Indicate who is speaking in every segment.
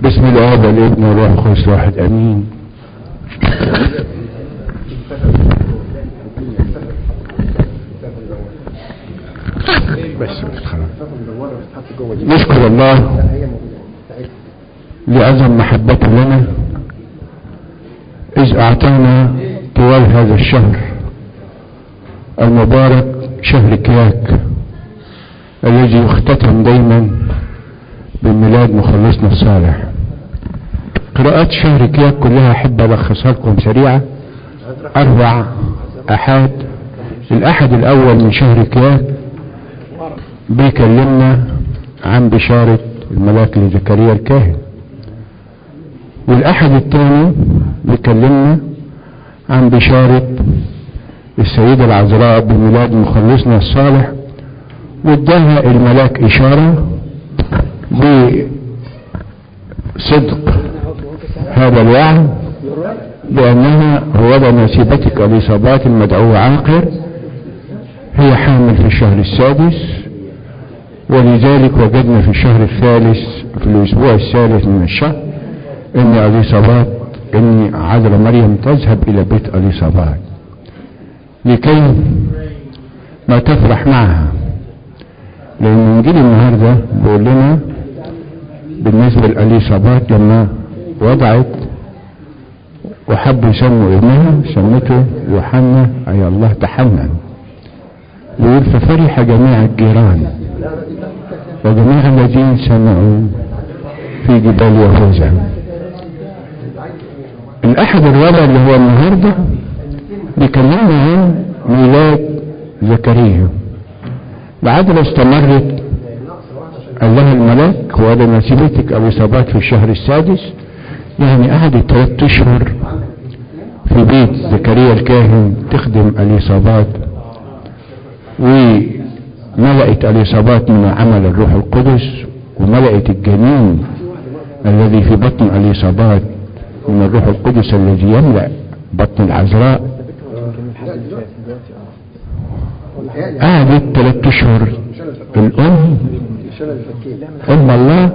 Speaker 1: بسم الاب والابن والروح القدس واحد امين بس خلاص نشكر الله لعظم محبته لنا إذ أعطانا طوال هذا الشهر المبارك شهر كياك الذي يختتم دايما بميلاد مخلصنا الصالح قراءات شهر كياك كلها أحب ألخصها لكم سريعة أربع أحاد الأحد الأول من شهر كياك بيكلمنا عن بشارة الملاك لزكريا الكاهن والأحد الثاني بيكلمنا عن بشارة السيدة العذراء بميلاد مخلصنا الصالح واداها الملاك إشارة بصدق هذا الوعد بأنها هو نسيبتك الإصابات المدعوة عاقر هي حامل في الشهر السادس ولذلك وجدنا في الشهر الثالث في الأسبوع الثالث من الشهر ان اليصابات ان عذراء مريم تذهب الى بيت اليصابات لكي ما تفرح معها لان انجيل النهارده بيقول لنا بالنسبه لاليصابات لما وضعت وحب يسموا ابنها سمته يوحنا اي الله تحنن يقول ففرح جميع الجيران وجميع الذين سمعوا في جبال يهوذا الأحد الرابع اللي هو النهاردة بيكلمنا عن ميلاد زكريا العدل استمرت قال لها الملاك هو نسيبتك أو إصابات في الشهر السادس يعني قعدت ثلاث أشهر في بيت زكريا الكاهن تخدم الإصابات وملأت الإصابات من عمل الروح القدس وملأت الجنين الذي في بطن الإصابات من الروح القدس الذي يملأ بطن العذراء قعدت ثلاثة اشهر الام ام الله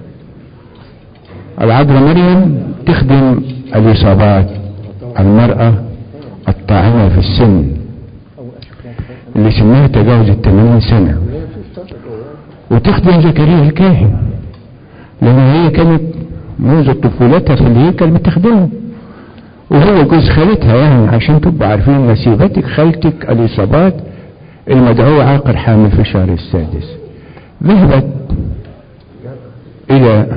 Speaker 1: العذراء مريم تخدم الاصابات المرأة الطاعنة في السن اللي سنها تجاوز الثمانين سنة وتخدم زكريا الكاهن لان هي كانت منذ طفولتها في الهيكل بتخدمه وهو جوز خالتها يعني عشان تبقوا عارفين نسيبتك خالتك الإصابات المدعوة عاقر حامل في الشهر السادس ذهبت إلى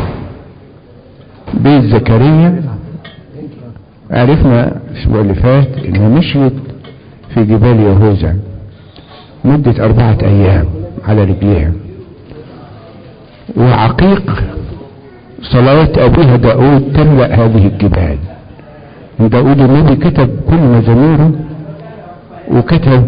Speaker 1: بيت زكريا عرفنا الأسبوع اللي فات إنها مشيت في جبال يهوذا مدة أربعة أيام على رجليها وعقيق صلوات أبوها داود تملأ هذه الجبال داود النبي كتب كل مزاميره وكتب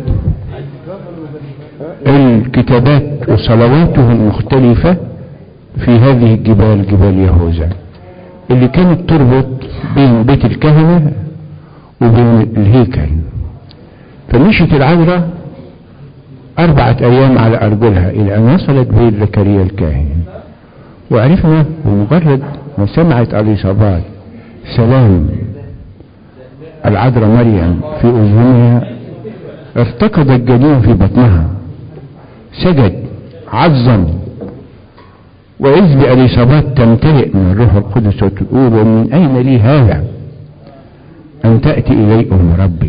Speaker 1: الكتابات وصلواته المختلفة في هذه الجبال جبال يهوذا اللي كانت تربط بين بيت الكهنة وبين الهيكل فمشيت العذراء أربعة أيام على أرجلها إلى أن وصلت بيت زكريا الكاهن وعرفنا بمجرد ما سمعت الإصابات سلام العذراء مريم في أذنها ارتقد الجنين في بطنها سجد عظم وإذ بأليصابات تمتلئ من الروح القدس وتقول ومن أين لي هذا أن تأتي إلي أم ربي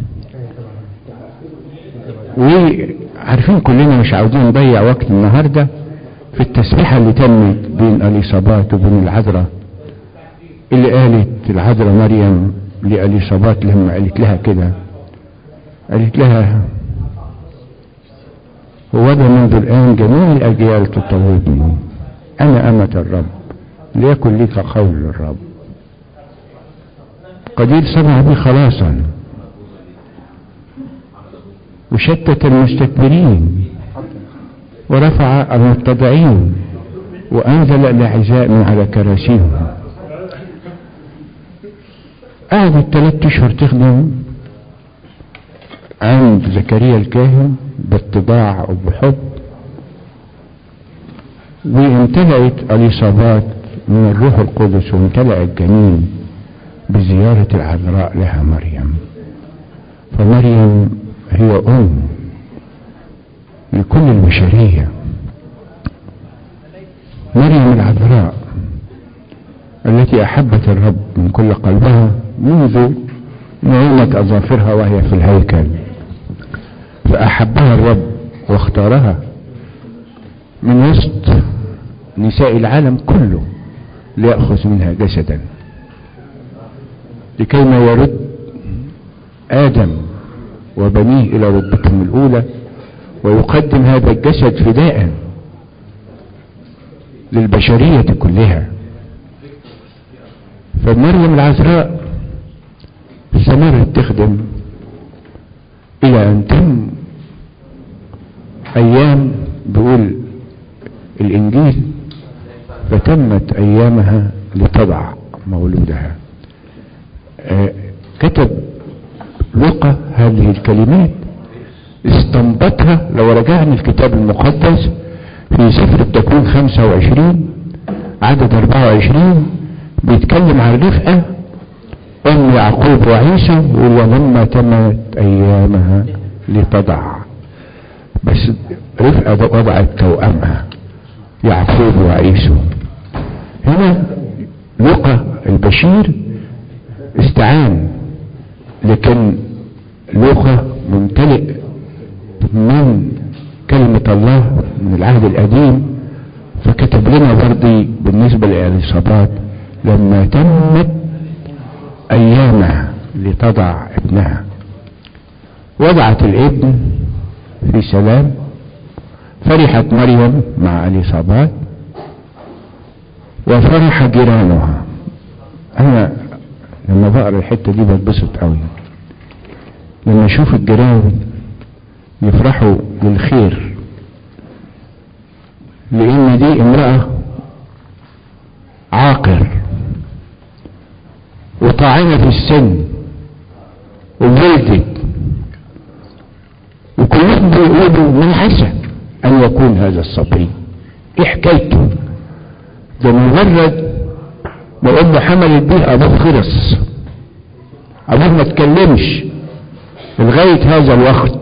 Speaker 1: وعارفين كلنا مش عاوزين نضيع وقت النهارده في التسبيحة اللي تمت بين اليصابات وبين العذراء اللي قالت العذراء مريم لأليصابات لما قالت لها كده قالت لها هو ده منذ الآن جميع الأجيال تطوبني أنا أمة الرب ليكن لك قول الرب قدير صنع بي خلاصا وشتت المستكبرين ورفع المتضعين وأنزل الأعزاء من على كراسيهم قعدت ثلاثة أشهر تخدم عند زكريا الكاهن باتضاع وبحب وامتلأت الإصابات من الروح القدس وامتلأ الجنين بزيارة العذراء لها مريم فمريم هي أم لكل البشرية مريم العذراء التي أحبت الرب من كل قلبها منذ نعومة أظافرها وهي في الهيكل فأحبها الرب واختارها من وسط نساء العالم كله ليأخذ منها جسدا لكي ما يرد آدم وبنيه إلى ربتهم الأولى ويقدم هذا الجسد فداء للبشرية كلها فمريم العذراء استمرت تخدم إلى أن تم أيام بيقول الإنجيل فتمت أيامها لتضع مولودها آه كتب لقى هذه الكلمات استنبطها لو رجعنا الكتاب المقدس في سفر التكوين 25 عدد 24 بيتكلم عن رفقة ام يعقوب وعيسى يقول ولما تمت ايامها لتضع بس رفقة وضعت توأمها يعقوب وعيسى هنا لقى البشير استعان لكن لقى ممتلئ من كلمة الله من العهد القديم فكتب لنا برضي بالنسبة لإليصابات لما تمت أيامها لتضع ابنها وضعت الابن في سلام فرحت مريم مع اليصابات وفرح جيرانها انا لما بقرا الحته دي بتبسط قوي لما اشوف الجيران يفرحوا للخير لان دي امراه عاقر وطاعنه في السن وولدت وكلهم بيقولوا من عسى ان يكون هذا الصبي ايه حكايته ده مجرد ما امه حملت بيه ابوه خرس ابوه ما اتكلمش لغايه هذا الوقت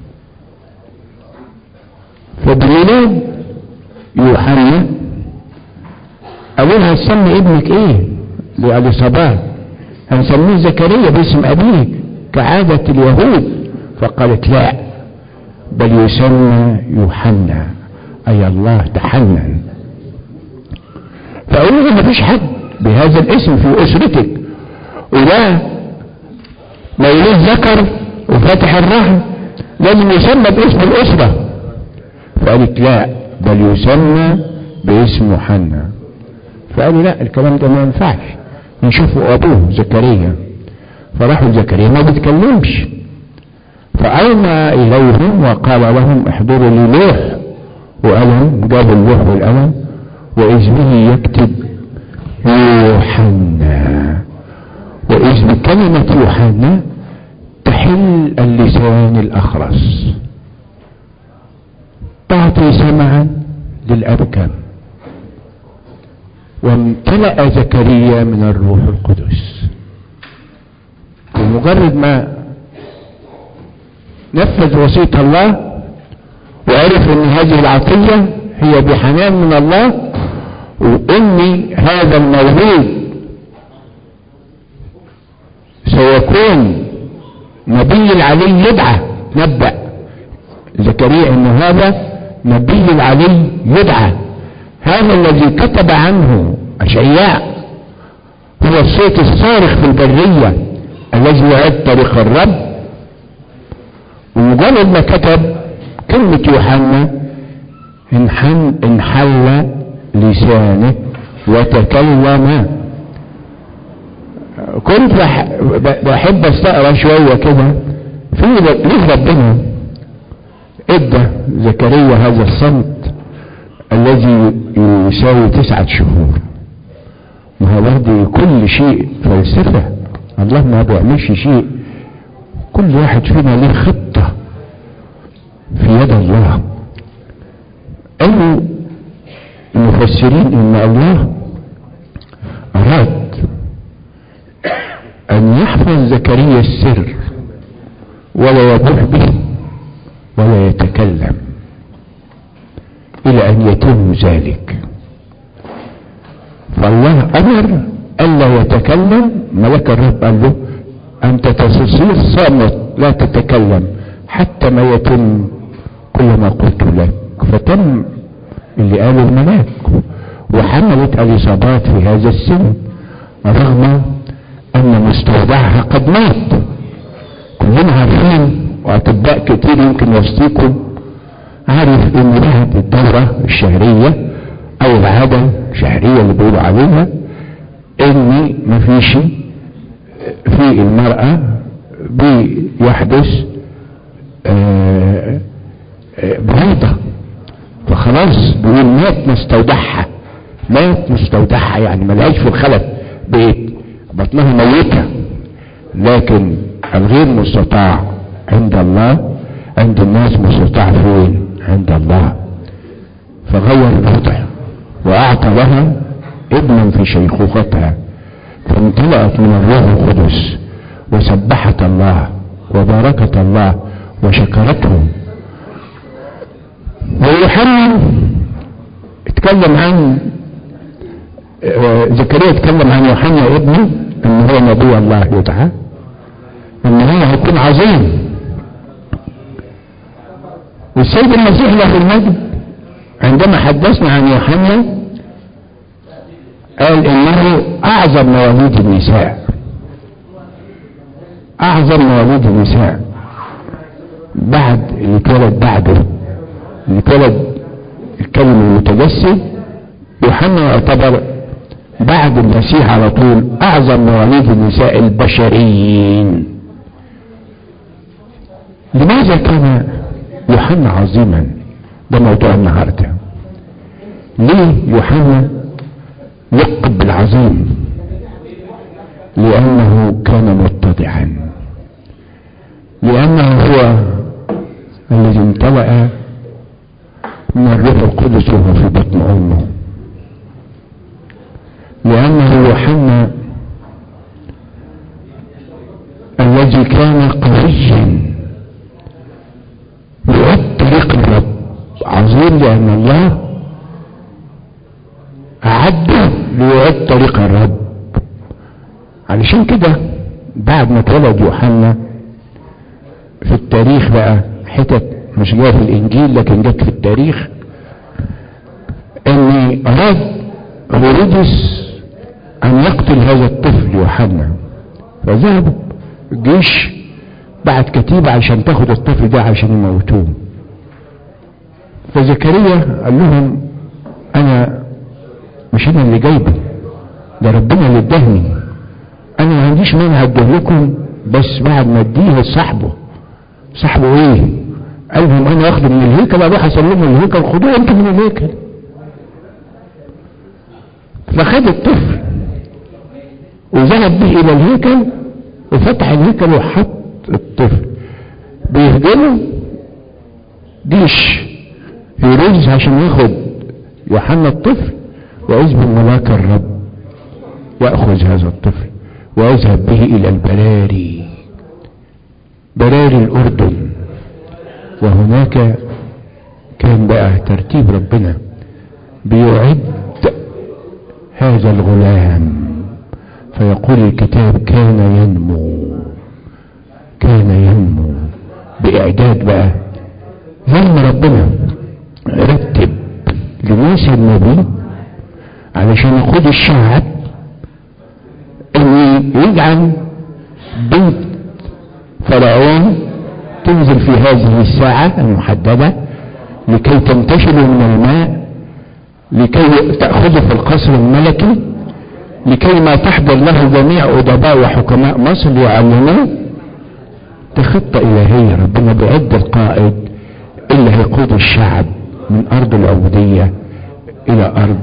Speaker 1: فبالليل يوحنا قالوا لها هتسمي ابنك ايه لاليصابات هنسميه زكريا باسم ابيه كعاده اليهود فقالت لا بل يسمى يوحنا اي الله تحنن فقالوا ما فيش حد بهذا الاسم في اسرتك وده مولود ذكر وفاتح الرحم لازم يسمى باسم الاسره فقالت لا بل يسمى باسم يوحنا فقالوا لا الكلام ده ما ينفعش نشوفوا ابوه زكريا فراحوا زكريا ما بيتكلمش فأومى إليهم وقال لهم احضروا لي لوح وقلم جابوا اللوح والقلم وإذ به يكتب يوحنا وإذ بكلمة يوحنا تحل اللسان الأخرس تعطي سمعا للأبكم وامتلأ زكريا من الروح القدس بمجرد ما نفذ وصية الله وعرف ان هذه العطية هي بحنان من الله وان هذا المولود سيكون نبي العلي يدعى نبأ زكريا ان هذا نبي العلي يدعى هذا الذي كتب عنه اشعياء هو الصوت الصارخ في البرية الذي يعد طريق الرب ومجرد ما كتب كلمة يوحنا انحن انحل لسانه وتكلم كنت بحب استقرا شوية كده في ليه ربنا ادى زكريا هذا الصمت الذي يساوي تسعة شهور ما هو برضه كل شيء فلسفة الله ما بيعملش شيء كل واحد فينا ليه خطة في يد الله قالوا المفسرين ان الله يحفظ زكريا السر ولا يبوح به ولا يتكلم الى ان يتم ذلك فالله امر الا يتكلم ملك الرب قال له انت تصير صامت لا تتكلم حتى ما يتم كل ما قلت لك فتم اللي قاله الملاك وحملت اليصابات في هذا السن رغم ان مستودعها قد مات كلنا عارفين واطباء كتير يمكن يوصيكم عارف ان بعد الدورة الشهرية او العادة الشهرية اللي بيقولوا عليها ان مفيش في المرأة بيحدث بويضة فخلاص بيقول مات مستودعها مات مستودعها يعني ملهاش في الخلف بقت بطنها ميتة لكن الغير مستطاع عند الله عند الناس مستطاع فين عند الله فغير الوضع واعطى لها ابنا في شيخوختها فامتلأت من الروح القدس وسبحت الله وباركت الله وشكرته ويوحنا اتكلم عن زكريا اتكلم عن يوحنا ابنه ان هو نبي الله يدعى ان هو هيكون عظيم والسيد المسيح له المجد عندما حدثنا عن يوحنا قال انه اعظم مواليد النساء اعظم مواليد النساء بعد اللي اتولد بعده اللي اتولد الكلمة المتجسد يوحنا يعتبر بعد المسيح على طول اعظم مواليد النساء البشريين لماذا كان يوحنا عظيما ده موضوع النهارده ليه يوحنا لقب بالعظيم لانه كان متضعا لانه هو الذي امتلأ من الروح القدس وهو في بطن امه لانه يوحنا الذي كان قويا يعد طريق الرب عظيم لان الله اعده ليعد طريق الرب علشان كده بعد ما اتولد يوحنا في التاريخ بقى حتت مش جايه في الانجيل لكن جت في التاريخ ان اراد هيرودس ان يقتل هذا الطفل يوحنا فذهب الجيش بعت كتيبة عشان تاخد الطفل ده عشان يموتوه فزكريا قال لهم انا مش انا اللي جايبه ده ربنا اللي اداني انا ما عنديش مانع اديه لكم بس بعد ما اديه لصاحبه صاحبه ايه قال لهم انا واخده من الهيكل اروح اسلمه الهيكل خدوه انتوا من الهيكل فخد الطفل وذهب به الى الهيكل وفتح الهيكل وحط الطفل بيهجموا جيش هيرودس عشان ياخد يوحنا الطفل وإذ ملاك الرب يأخذ هذا الطفل ويذهب به إلى البراري براري الأردن وهناك كان بقى ترتيب ربنا بيعد هذا الغلام فيقول الكتاب كان ينمو كان ينمو بإعداد بقى لما ربنا رتب لموسى النبي علشان يقود الشعب ان يجعل بنت فرعون تنزل في هذه الساعة المحددة لكي تنتشلوا من الماء لكي تأخذوا في القصر الملكي لكي ما تحضر له جميع أدباء وحكماء مصر ليعلموه دي خطة إلهية ربنا بيعد القائد اللي هيقود الشعب من أرض العبودية إلى أرض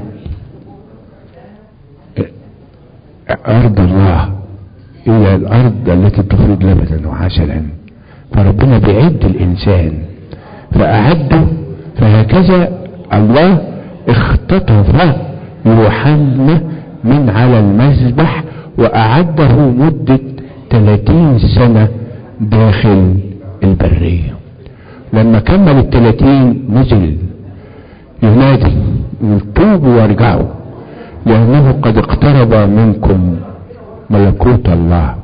Speaker 1: أرض الله إلى الأرض التي تفرض لبنا وعسلا فربنا بيعد الإنسان فأعده فهكذا الله اختطف يوحنا من على المذبح وأعده مدة 30 سنة داخل البرية لما كمل الثلاثين نزل ينادي يقول توبوا وارجعوا لأنه قد اقترب منكم ملكوت الله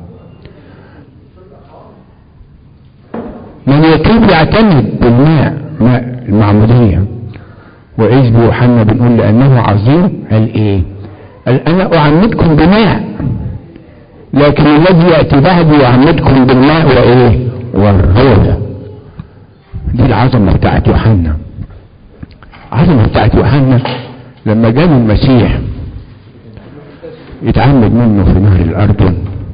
Speaker 1: من يتوب يعتمد بالماء ماء المعمودية وإذ بيوحنا بنقول لأنه عظيم قال إيه قال أنا أعمدكم بماء لكن الذي يأتي بعدي يعمدكم بالماء وإيه والروح دي العظمة بتاعت يوحنا العظمة بتاعت يوحنا لما جاء المسيح يتعمد منه في نهر الأردن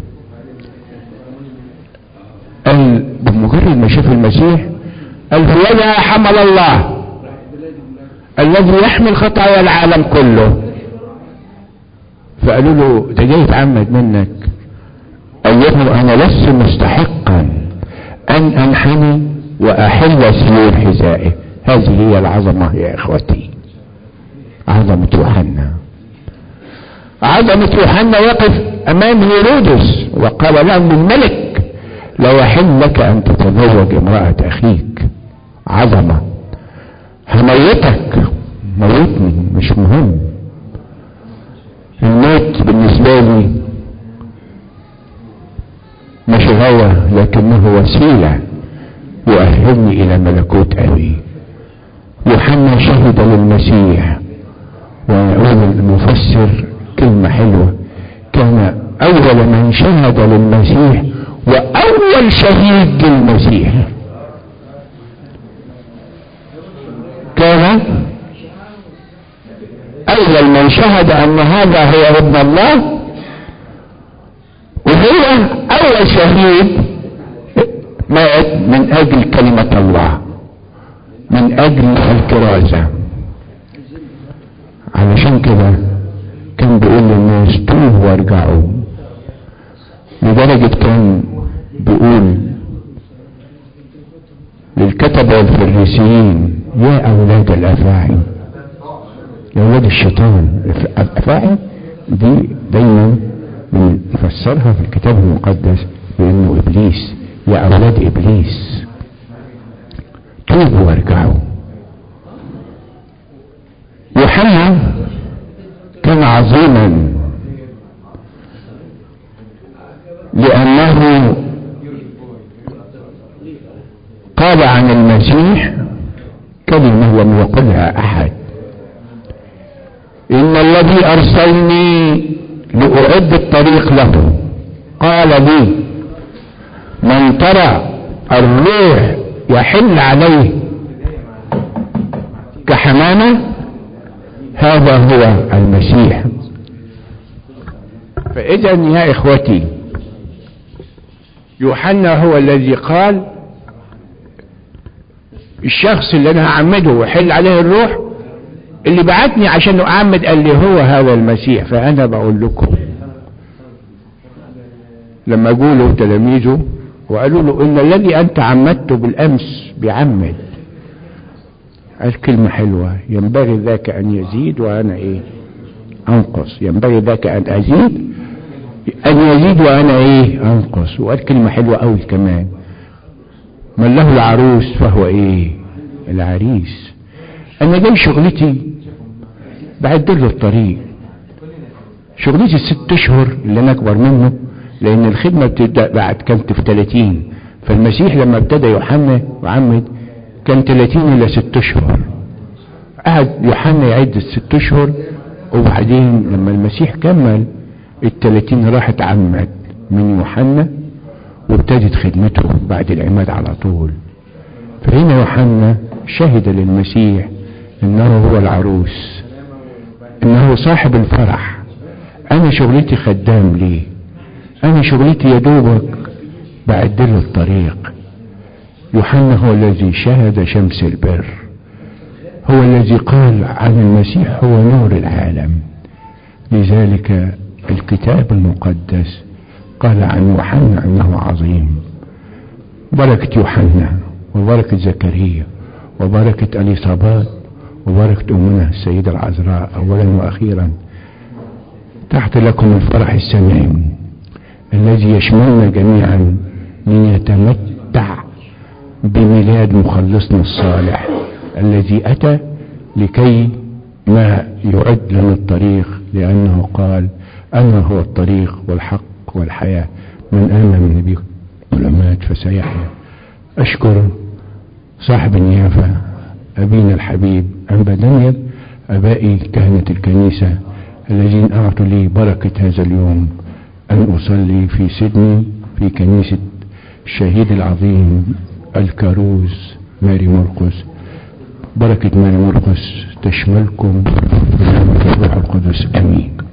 Speaker 1: قال بمجرد ما شاف المسيح قال هو يا حمل الله الذي يحمل خطايا العالم كله فقالوا له ده جاي يتعمد منك قال لهم انا لست مستحقا ان انحني واحل سيور حذائه هذه هي العظمة يا اخوتي عظمة يوحنا عظمة يوحنا وقف امام هيرودس وقال له الملك لا يحل لك ان تتزوج امرأة اخيك عظمة هموتك موتني مش مهم الموت بالنسبة لي مش غاية لكنه وسيلة يؤهلني الى ملكوت ابي يوحنا شهد للمسيح ويقول المفسر كلمة حلوة كان اول من شهد للمسيح واول شهيد للمسيح كان اول من شهد ان هذا هو ابن الله وهو اول شهيد مات من اجل كلمة الله من اجل الكرازة علشان كده كان بيقول للناس توبوا وارجعوا لدرجة كان بيقول للكتبة والفريسيين يا اولاد الافاعي يا اولاد الشيطان الافاعي دي دايما بنفسرها في الكتاب المقدس بانه ابليس يا اولاد ابليس توبوا وارجعوا يوحنا كان عظيما لانه قال عن المسيح كلمة لم يقلها احد ان الذي ارسلني لاعد الطريق له قال لي من ترى الروح يحل عليه كحمامة هذا هو المسيح فاذا يا اخوتي يوحنا هو الذي قال الشخص اللي انا هعمده ويحل عليه الروح اللي بعتني عشان اعمد قال لي هو هذا المسيح فانا بقول لكم لما قولوا تلاميذه وقالوا له ان الذي انت عمدته بالامس بيعمد قال كلمة حلوة ينبغي ذاك ان يزيد وانا ايه انقص ينبغي ذاك ان ازيد ان يزيد وانا ايه انقص وقال كلمة حلوة قوي كمان من له العروس فهو ايه العريس انا جاي شغلتي بعدل له الطريق شغلتي الست اشهر اللي انا اكبر منه لان الخدمة بتبدأ بعد كانت في 30 فالمسيح لما ابتدى يوحنا وعمد كان 30 الى 6 اشهر قعد يوحنا يعد الست اشهر وبعدين لما المسيح كمل ال 30 راحت عمد من يوحنا وابتدت خدمته بعد العماد على طول فهنا يوحنا شهد للمسيح انه هو العروس انه صاحب الفرح انا شغلتي خدام ليه انا شغلتي يا دوبك بعدل الطريق يوحنا هو الذي شهد شمس البر هو الذي قال عن المسيح هو نور العالم لذلك الكتاب المقدس قال عن يوحنا انه عظيم بركة يوحنا وبركة زكريا وبركة اليصابات وبركة امنا السيدة العذراء اولا واخيرا تحت لكم الفرح السمين الذي يشملنا جميعا لنتمتع بميلاد مخلصنا الصالح الذي أتى لكي ما يعد لنا الطريق لأنه قال أنا هو الطريق والحق والحياة من آمن بي ولمات فسيحيا أشكر صاحب النيافة أبينا الحبيب أنبا دانيال أبائي كهنة الكنيسة الذين أعطوا لي بركة هذا اليوم أن أصلي في سيدني في كنيسة الشهيد العظيم الكاروز ماري مرقس بركة ماري مرقس تشملكم بنعمة الروح القدس أمين